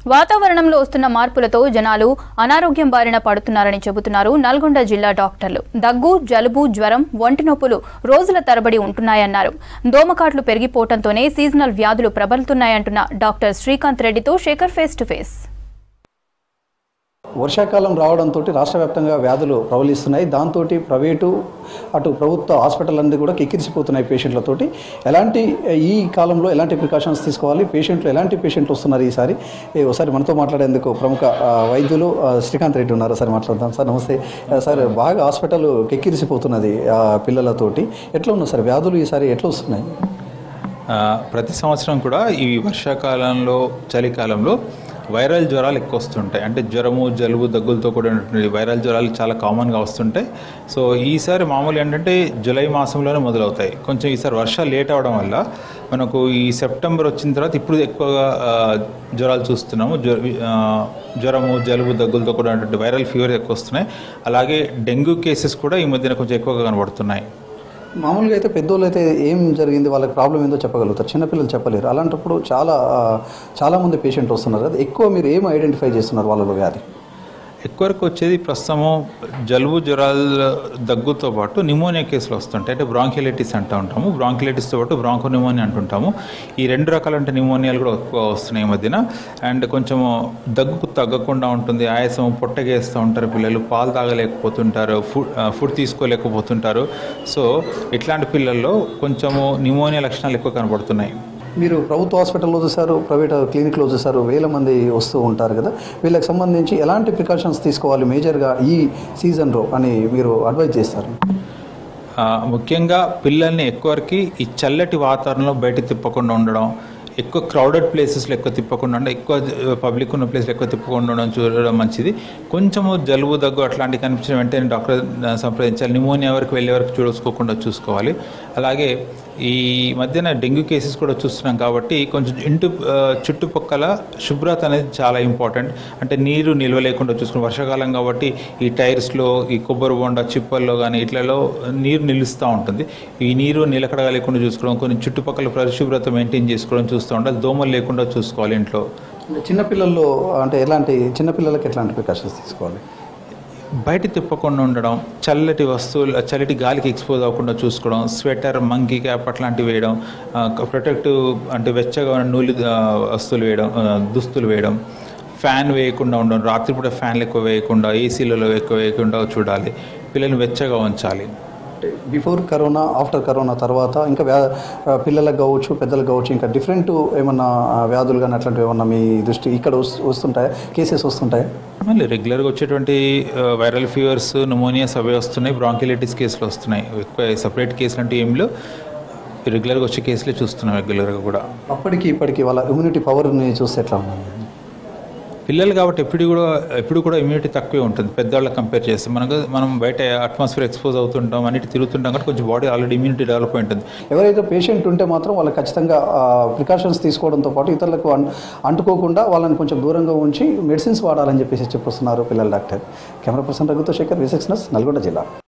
వాతావరణంలో వస్తున్న మార్పులతో జనాలు అనారోగ్యం బారిన పడుతున్నారని చెబుతున్నారు నల్గొండ జిల్లా డాక్టర్లు దగ్గు జలుబు జ్వరం ఒంటి నొప్పులు రోజుల తరబడి ఉంటున్నాయన్నారు దోమకాట్లు పెరిగిపోవడంతోనే సీజనల్ వ్యాధులు ప్రబలుతున్నాయంటున్న డాక్టర్ శ్రీకాంత్ రెడ్డితో శేఖర్ ఫేస్ టు ఫేస్ వర్షాకాలం రావడంతో రాష్ట్ర వ్యాప్తంగా వ్యాధులు ప్రబలిస్తున్నాయి దాంతో ప్రైవేటు అటు ప్రభుత్వ హాస్పిటల్ అన్నీ కూడా కిక్కిరిసిపోతున్నాయి పేషెంట్లతోటి ఎలాంటి ఈ కాలంలో ఎలాంటి ప్రికాషన్స్ తీసుకోవాలి పేషెంట్లు ఎలాంటి పేషెంట్లు వస్తున్నారు ఈసారి ఏ, ఒకసారి మనతో మాట్లాడేందుకు ప్రముఖ ఆ, వైద్యులు ఆ, శ్రీకాంత్ రెడ్డి ఉన్నారు సార్ మాట్లాడదాం సార్ నమస్తే ఆ, సార్ బాగా హాస్పిటల్ కిక్కిరిసిపోతున్నది ఆ, పిల్లలతోటి ఎట్లా ఉన్నాయి సార్ వ్యాధులు ఈసారి ఎట్లా వస్తున్నాయి ఆ, ప్రతి సంవత్సరం కూడా ఈ వర్షాకాలంలో చలికాలంలో వైరల్ జ్వరాలు ఎక్కువ వస్తుంటాయి అంటే జ్వరము జలుబు దగ్గులతో కూడినటువంటి వైరల్ జ్వరాలు చాలా కామన్గా వస్తుంటాయి సో ఈసారి మామూలు ఏంటంటే జూలై మాసంలోనే మొదలవుతాయి కొంచెం ఈసారి వర్షాలు లేట్ అవడం వల్ల మనకు ఈ సెప్టెంబర్ వచ్చిన తర్వాత ఇప్పుడు ఎక్కువగా ఆ, జ్వరాలు చూస్తున్నాము జ్వర ఆ, జ్వరము జలుబు దగ్గులతో కూడినటువంటి వైరల్ ఫీవర్ ఎక్కువ వస్తున్నాయి అలాగే డెంగ్యూ కేసెస్ కూడా ఈ మధ్యన కొంచెం ఎక్కువగా కనబడుతున్నాయి మామూలుగా అయితే పెద్దోళ్ళు అయితే ఏం జరిగింది వాళ్ళకి ప్రాబ్లం ఏందో చెప్పగలుగుతారు చిన్నపిల్లలు చెప్పలేరు అలాంటప్పుడు చాలా ఆ, చాలా మంది పేషెంట్లు వస్తున్నారు కదా ఎక్కువ మీరు ఏం ఐడెంటిఫై చేస్తున్నారు వాళ్ళలో వ్యాధి ఎక్కువ వరకు వచ్చేది ప్రస్తుతము జలుబు జ్వరాల దగ్గుతో పాటు నిమోనియా కేసులు వస్తుంటాయి అంటే బ్రాంకిలైటిస్ అంటూ ఉంటాము బ్రాంకిలైటిస్తో పాటు బ్రాంకో నిమోనియా అంటుంటాము ఈ రెండు రకాలంటే నిమోనియాలు కూడా ఎక్కువ వస్తున్నాయి ఈ మధ్యన అండ్ కొంచెము దగ్గుకు తగ్గకుండా ఉంటుంది ఆయాసం పొట్టగేస్తూ ఉంటారు పిల్లలు పాలు తాగలేకపోతుంటారు ఫుడ్ ఫుడ్ తీసుకోలేకపోతుంటారు సో ఇట్లాంటి పిల్లల్లో కొంచెము నిమోనియా లక్షణాలు ఎక్కువ కనబడుతున్నాయి మీరు ప్రభుత్వ హాస్పిటల్లో చూసారు ప్రైవేట్ క్లినిక్లో చూసారు వేల మంది వస్తూ ఉంటారు కదా వీళ్ళకి సంబంధించి ఎలాంటి ప్రికాషన్స్ తీసుకోవాలి మేజర్గా ఈ సీజన్లో అని మీరు అడ్వైజ్ చేస్తారు ఆ, ముఖ్యంగా పిల్లల్ని ఎక్కువరికి ఈ చల్లటి వాతావరణంలో బయట తిప్పకుండా ఉండడం ఎక్కువ క్రౌడెడ్ ప్లేసెస్లో ఎక్కువ తిప్పకుండా ఉండడం ఎక్కువ పబ్లిక్ ఉన్న ప్లేస్లో ఎక్కువ తిప్పకుండా ఉండడం చూడడం మంచిది కొంచెము జలుబు దగ్గు అట్లాంటివి కనిపించిన వెంటనే డాక్టర్ సంప్రదించాలి నిమోనియా వరకు వెళ్ళే వరకు చూసుకోకుండా చూసుకోవాలి అలాగే ఈ మధ్యన డెంగ్యూ కేసెస్ కూడా చూస్తున్నాం కాబట్టి కొంచెం ఇంటి ఆ, చుట్టుపక్కల శుభ్రత అనేది చాలా ఇంపార్టెంట్ అంటే నీరు నిల్వ లేకుండా చూసుకుని వర్షాకాలం కాబట్టి ఈ టైర్స్లో ఈ కొబ్బరి బొండ చిప్పల్లో కానీ ఇట్లలో నీరు నిలుస్తూ ఉంటుంది ఈ నీరు నిలకడగా లేకుండా చూసుకోవడం కొన్ని చుట్టుపక్కల పరిశుభ్రత మెయింటైన్ చేసుకోవడం చూస్తూ ఉండాలి దోమలు లేకుండా చూసుకోవాలి ఇంట్లో చిన్నపిల్లల్లో అంటే ఎలాంటి చిన్నపిల్లలకి ఎట్లాంటి ప్రికాషన్స్ తీసుకోవాలి బయట తిప్పకుండా ఉండడం చల్లటి వస్తువులు చల్లటి గాలికి ఎక్స్పోజ్ అవ్వకుండా చూసుకోవడం స్వెటర్ మంకీ క్యాప్ అట్లాంటివి వేయడం ప్రొటెక్టివ్ అంటే వెచ్చగా ఉన్న నూలు ఆ, వస్తువులు వేయడం ఆ, దుస్తులు వేయడం ఫ్యాన్ వేయకుండా ఉండడం రాత్రిపూట ఫ్యాన్లు ఎక్కువ వేయకుండా ఏసీలలో ఎక్కువ వేయకుండా చూడాలి పిల్లల్ని వెచ్చగా ఉంచాలి బిఫోర్ కరోనా ఆఫ్టర్ కరోనా తర్వాత ఇంకా వ్యా పిల్లలకు కావచ్చు పెద్దలకు కావచ్చు ఇంకా డిఫరెంట్ ఏమన్నా ఆ, వ్యాధులు కానీ అట్లాంటివి ఏమన్నా మీ దృష్టి ఇక్కడ వస్తు- వస్తుంటాయా కేసెస్ వస్తుంటాయా మళ్ళీ రెగ్యులర్గా వచ్చేటువంటి వైరల్ ఫీవర్స్ న్యూమోనియాస్ అవే వస్తున్నాయి బ్రాంకిలైటిస్ కేసులు వస్తున్నాయి ఎక్కువ సపరేట్ కేసులు అంటే ఏమిలో రెగ్యులర్గా వచ్చే కేసులే చూస్తున్నాం రెగ్యులర్గా కూడా అప్పటికి ఇప్పటికి వాళ్ళ ఇమ్యూనిటీ పవర్ని చూస్తే ఎట్లా ఉంది పిల్లలు కాబట్టి ఎప్పుడు కూడా ఎప్పుడు కూడా ఇమ్యూనిటీ తక్కువే ఉంటుంది పెద్దవాళ్ళకి కంపేర్ చేస్తే మనకు మనం బయట అట్మాస్ఫియర్ ఎక్స్పోజ్ అవుతుంటాం అన్నిటి తిరుగుతుంటాం కాబట్టి కొంచెం బాడీ ఆల్రెడీ ఇమ్యూనిటీ డెవలప్ అయి ఉంటుంది ఎవరైతే పేషెంట్ ఉంటే మాత్రం వాళ్ళకి ఖచ్చితంగా ప్రికాషన్స్ తీసుకోవడంతో పాటు ఇతరులకు అన్- అంటుకోకుండా వాళ్ళని కొంచెం దూరంగా ఉంచి మెడిసిన్స్ వాడాలని చెప్పేసి చెప్పొస్తున్నారు పిల్లల డాక్టర్ కెమెరా పర్సన్ రఘుతో శేఖర్ విసెక్స్నస్ నల్గొండ జిల్లా